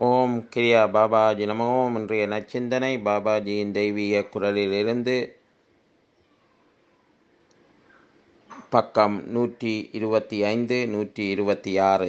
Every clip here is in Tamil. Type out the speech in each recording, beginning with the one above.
ஓம் கிரியா பாபாஜி நமோ இன்றைய நச்சிந்தனை பாபாஜியின் தெய்வீக குரலிலிருந்து பக்கம் நூற்றி இருபத்தி ஐந்து நூற்றி இருபத்தி ஆறு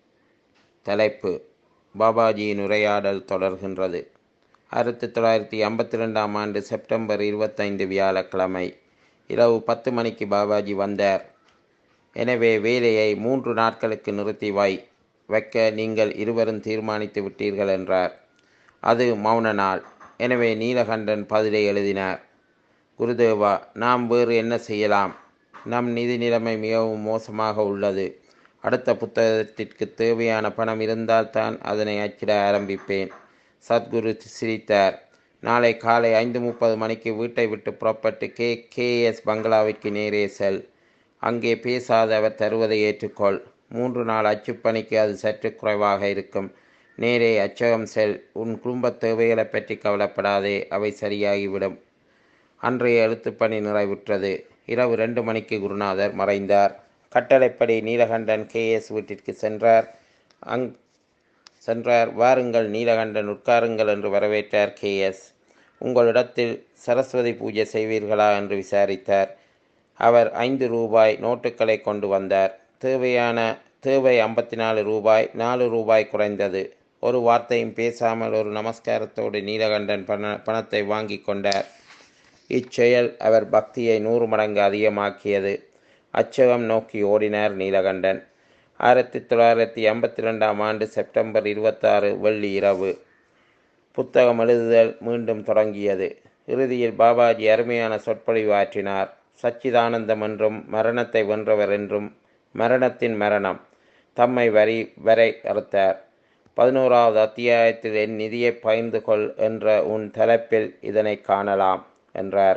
தலைப்பு பாபாஜியின் உரையாடல் தொடர்கின்றது ஆயிரத்தி தொள்ளாயிரத்தி ஐம்பத்தி ரெண்டாம் ஆண்டு செப்டம்பர் இருபத்தைந்து வியாழக்கிழமை இரவு பத்து மணிக்கு பாபாஜி வந்தார் எனவே வேலையை மூன்று நாட்களுக்கு நிறுத்தி வை வைக்க நீங்கள் இருவரும் தீர்மானித்து விட்டீர்கள் என்றார் அது மௌன நாள் எனவே நீலகண்டன் பதிலை எழுதினார் குருதேவா நாம் வேறு என்ன செய்யலாம் நம் நிதி நிலைமை மிகவும் மோசமாக உள்ளது அடுத்த புத்தகத்திற்கு தேவையான பணம் இருந்தால்தான் அதனை அச்சிட ஆரம்பிப்பேன் சத்குரு சிரித்தார் நாளை காலை ஐந்து முப்பது மணிக்கு வீட்டை விட்டு புறப்பட்டு கே கேஎஸ் பங்களாவிற்கு நேரே செல் அங்கே பேசாத அவர் தருவதை ஏற்றுக்கொள் மூன்று நாள் அச்சுப்பணிக்கு அது சற்று குறைவாக இருக்கும் நேரே அச்சகம் செல் உன் குடும்ப தேவைகளை பற்றி கவலைப்படாதே அவை சரியாகிவிடும் அன்றைய எழுத்துப்பணி நிறைவுற்றது இரவு ரெண்டு மணிக்கு குருநாதர் மறைந்தார் கட்டளைப்படி நீலகண்டன் கேஎஸ் வீட்டிற்கு சென்றார் அங் சென்றார் வாருங்கள் நீலகண்டன் உட்காருங்கள் என்று வரவேற்றார் கேஎஸ் உங்களிடத்தில் சரஸ்வதி பூஜை செய்வீர்களா என்று விசாரித்தார் அவர் ஐந்து ரூபாய் நோட்டுகளை கொண்டு வந்தார் தேவையான தேவை ஐம்பத்தி நாலு ரூபாய் நாலு ரூபாய் குறைந்தது ஒரு வார்த்தையும் பேசாமல் ஒரு நமஸ்காரத்தோடு நீலகண்டன் பண பணத்தை வாங்கி கொண்டார் இச்செயல் அவர் பக்தியை நூறு மடங்கு அதிகமாக்கியது அச்சகம் நோக்கி ஓடினார் நீலகண்டன் ஆயிரத்தி தொள்ளாயிரத்தி ஐம்பத்தி ரெண்டாம் ஆண்டு செப்டம்பர் இருபத்தாறு வெள்ளி இரவு புத்தகம் எழுதுதல் மீண்டும் தொடங்கியது இறுதியில் பாபாஜி அருமையான சொற்பொழிவு ஆற்றினார் சச்சிதானந்தம் என்றும் மரணத்தை வென்றவர் என்றும் மரணத்தின் மரணம் தம்மை வரி வரை அறுத்தார் பதினோராவது அத்தியாயத்தில் என் நிதியை பகிர்ந்து கொள் என்ற உன் தலைப்பில் இதனை காணலாம் என்றார்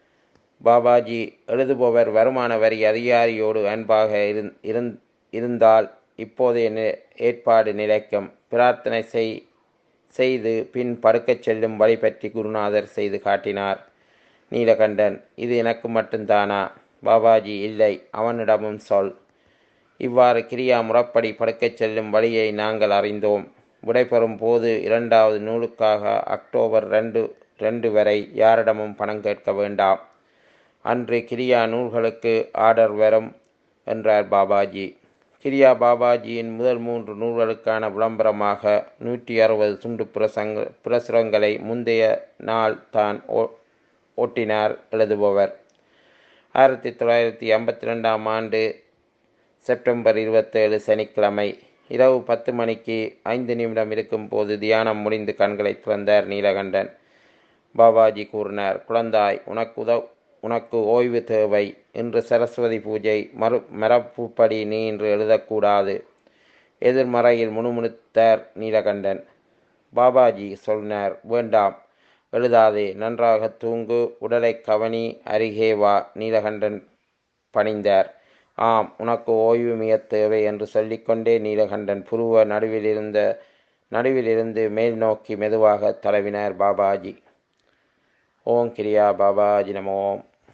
பாபாஜி எழுதுபவர் வருமான வரி அதிகாரியோடு அன்பாக இருந் இருந்தால் இப்போதைய ஏற்பாடு நிலைக்கும் பிரார்த்தனை செய் செய்து பின் படுக்கச் செல்லும் வழி பற்றி குருநாதர் செய்து காட்டினார் நீலகண்டன் இது எனக்கு மட்டும்தானா பாபாஜி இல்லை அவனிடமும் சொல் இவ்வாறு கிரியா முறப்படி படுக்கச் செல்லும் வழியை நாங்கள் அறிந்தோம் விடைபெறும் போது இரண்டாவது நூலுக்காக அக்டோபர் ரெண்டு ரெண்டு வரை யாரிடமும் பணம் கேட்க வேண்டாம் அன்று கிரியா நூல்களுக்கு ஆர்டர் வரும் என்றார் பாபாஜி கிரியா பாபாஜியின் முதல் மூன்று நூல்களுக்கான விளம்பரமாக நூற்றி அறுபது துண்டு பிரசங்க பிரசுரங்களை முந்தைய நாள் தான் ஓட்டினார் எழுதுபவர் ஆயிரத்தி தொள்ளாயிரத்தி ஐம்பத்தி ரெண்டாம் ஆண்டு செப்டம்பர் இருபத்தேழு சனிக்கிழமை இரவு பத்து மணிக்கு ஐந்து நிமிடம் இருக்கும் போது தியானம் முடிந்து கண்களை திறந்தார் நீலகண்டன் பாபாஜி கூறினார் குழந்தாய் உனக்கு உதவ் உனக்கு ஓய்வு தேவை இன்று சரஸ்வதி பூஜை மறு மரப்புப்படி நீ இன்று எழுதக்கூடாது எதிர்மறையில் முணுமுணுத்தார் நீலகண்டன் பாபாஜி சொன்னார் வேண்டாம் எழுதாதே நன்றாக தூங்கு உடலை கவனி அருகே வா நீலகண்டன் பணிந்தார் ஆம் உனக்கு ஓய்வு மிக தேவை என்று சொல்லிக்கொண்டே நீலகண்டன் புருவ நடுவில் இருந்த நடுவிலிருந்து மேல் நோக்கி மெதுவாக தளவினார் பாபாஜி ஓம் கிரியா பாபாஜி நமோம்